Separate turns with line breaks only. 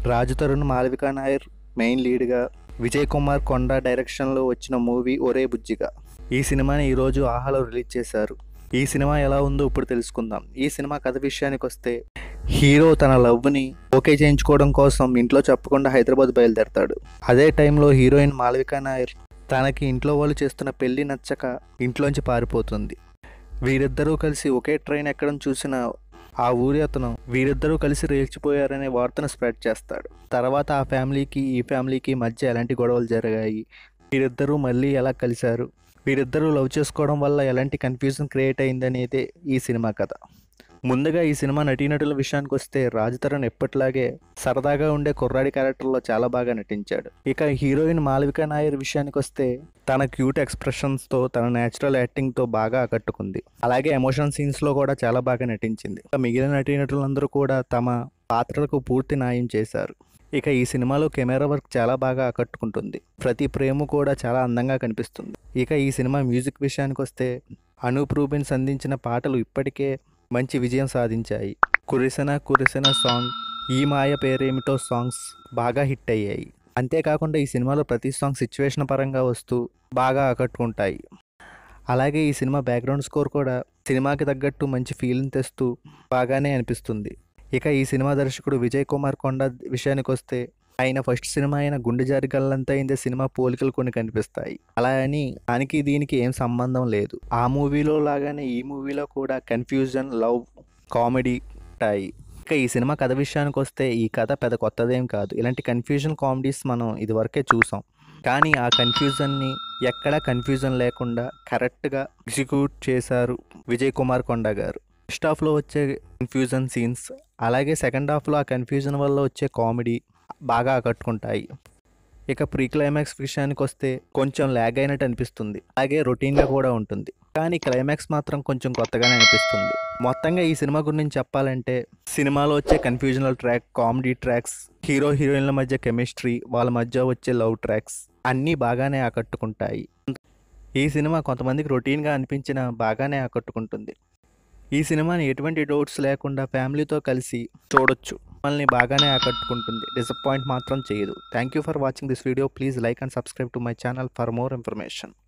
రాజు Tarun Malavika Nair main లీడ్గా విజయ్ కుమార్ కొండ డైరెక్షన్లో వచ్చిన మూవీ ఒరే బుజ్జిగా ఈ సినిమాని ఈరోజు ఆహాలో రిలీజ్ చేశారు ఈ సినిమా ఎలా ఉందో ఇప్పుడు తెలుసుకుందాం ఈ సినిమా కథ విషయానికి వస్తే హీరో తన లవ్ని ఓకే చేయించుకోవడం కోసం ఇంట్లో చెప్పకుండా హైదరాబాద్ బయలుదేరతాడు అదే టైంలో హీరోయిన్ మాలవికా నాయర్ తనకి ఇంట్లో వాళ్ళు చేస్తున్న పెళ్లి నచ్చక ఇంట్లోంచి పారిపోతుంది వీరిద్దరూ కలిసి ఒకే ట్రైన్ ఎక్కడం చూసిన ఆ ఊరి అతను వీరిద్దరూ కలిసి రేల్చిపోయారనే వార్తను స్ప్రెడ్ చేస్తాడు తర్వాత ఆ ఫ్యామిలీకి ఈ ఫ్యామిలీకి మధ్య ఎలాంటి గొడవలు జరిగాయి వీరిద్దరూ మళ్ళీ ఎలా కలిశారు వీరిద్దరూ లవ్ చేసుకోవడం వల్ల ఎలాంటి కన్ఫ్యూజన్ క్రియేట్ అయిందనేదే ఈ సినిమా కథ ముందుగా ఈ సినిమా నటీనటుల విషయానికి వస్తే రాజ్ తరుణ్ ఎప్పటిలాగే సరదాగా ఉండే కుర్రాడి క్యారెక్టర్లో చాలా బాగా నటించాడు ఇక హీరోయిన్ మాలవిక నాయర్ విషయానికి వస్తే తన క్యూట్ ఎక్స్ప్రెషన్స్తో తన న్యాచురల్ యాక్టింగ్తో బాగా ఆకట్టుకుంది అలాగే ఎమోషన్ సీన్స్లో కూడా చాలా బాగా నటించింది ఇక మిగిలిన నటీనటులందరూ కూడా తమ పాత్రలకు పూర్తి న్యాయం చేశారు ఇక ఈ సినిమాలో కెమెరా వర్క్ చాలా బాగా ఆకట్టుకుంటుంది ప్రతి ప్రేమ కూడా చాలా అందంగా కనిపిస్తుంది ఇక ఈ సినిమా మ్యూజిక్ విషయానికి వస్తే అనూప్ రూబెన్స్ అందించిన పాటలు ఇప్పటికే మంచి విజయం సాధించాయి కురిసెన కురిసెన సాంగ్ ఈ మాయ పేరేమిటో సాంగ్స్ బాగా హిట్ అయ్యాయి అంతేకాకుండా ఈ సినిమాలో ప్రతి సాంగ్ సిచ్యువేషన్ పరంగా వస్తూ బాగా ఆకట్టుకుంటాయి అలాగే ఈ సినిమా బ్యాక్గ్రౌండ్ స్కోర్ కూడా సినిమాకి తగ్గట్టు మంచి ఫీలింగ్ తెస్తూ బాగానే అనిపిస్తుంది ఇక ఈ సినిమా దర్శకుడు విజయ్ కుమార్ కొండ విషయానికి వస్తే ఆయన ఫస్ట్ సినిమా అయిన గుండె జారి గల్లంతా అయిందే సినిమా పోలికలు కొన్ని కనిపిస్తాయి అలా అని దానికి దీనికి ఏం సంబంధం లేదు ఆ మూవీలో లాగానే ఈ మూవీలో కూడా కన్ఫ్యూజన్ లవ్ కామెడీ ఉంటాయి ఇక ఈ సినిమా కథ విషయానికి వస్తే ఈ కథ పెద్ద కొత్తదేం కాదు ఇలాంటి కన్ఫ్యూజన్ కామెడీస్ మనం ఇదివరకే చూసాం కానీ ఆ కన్ఫ్యూజన్ని ఎక్కడా కన్ఫ్యూజన్ లేకుండా కరెక్ట్గా ఎగ్జిక్యూట్ చేశారు విజయ్ కుమార్ కొండ గారు ఫస్ట్ హాఫ్లో వచ్చే కన్ఫ్యూజన్ సీన్స్ అలాగే సెకండ్ హాఫ్లో ఆ కన్ఫ్యూజన్ వల్ల వచ్చే కామెడీ బాగా ఆకట్టుకుంటాయి ఇక ప్రీ క్లైమాక్స్ విషయానికి వస్తే కొంచెం ల్యాగ్ అయినట్టు అనిపిస్తుంది అలాగే రొటీన్గా కూడా ఉంటుంది కానీ క్లైమాక్స్ మాత్రం కొంచెం కొత్తగానే అనిపిస్తుంది మొత్తంగా ఈ సినిమా గురించి చెప్పాలంటే సినిమాలో వచ్చే confusional track comedy tracks hero హీరోయిన్ల మధ్య కెమిస్ట్రీ వాళ్ళ మధ్య వచ్చే లవ్ ట్రాక్స్ అన్నీ బాగానే ఆకట్టుకుంటాయి ఈ సినిమా కొంతమందికి రొటీన్గా అనిపించిన బాగానే ఆకట్టుకుంటుంది ఈ సినిమాని ఎటువంటి డౌట్స్ లేకుండా ఫ్యామిలీతో కలిసి చూడొచ్చు మనల్ని బాగానే ఆకట్టుకుంటుంది డిసప్పాయింట్ మాత్రం చేయదు thank you for watching this video please like and subscribe to my channel for more information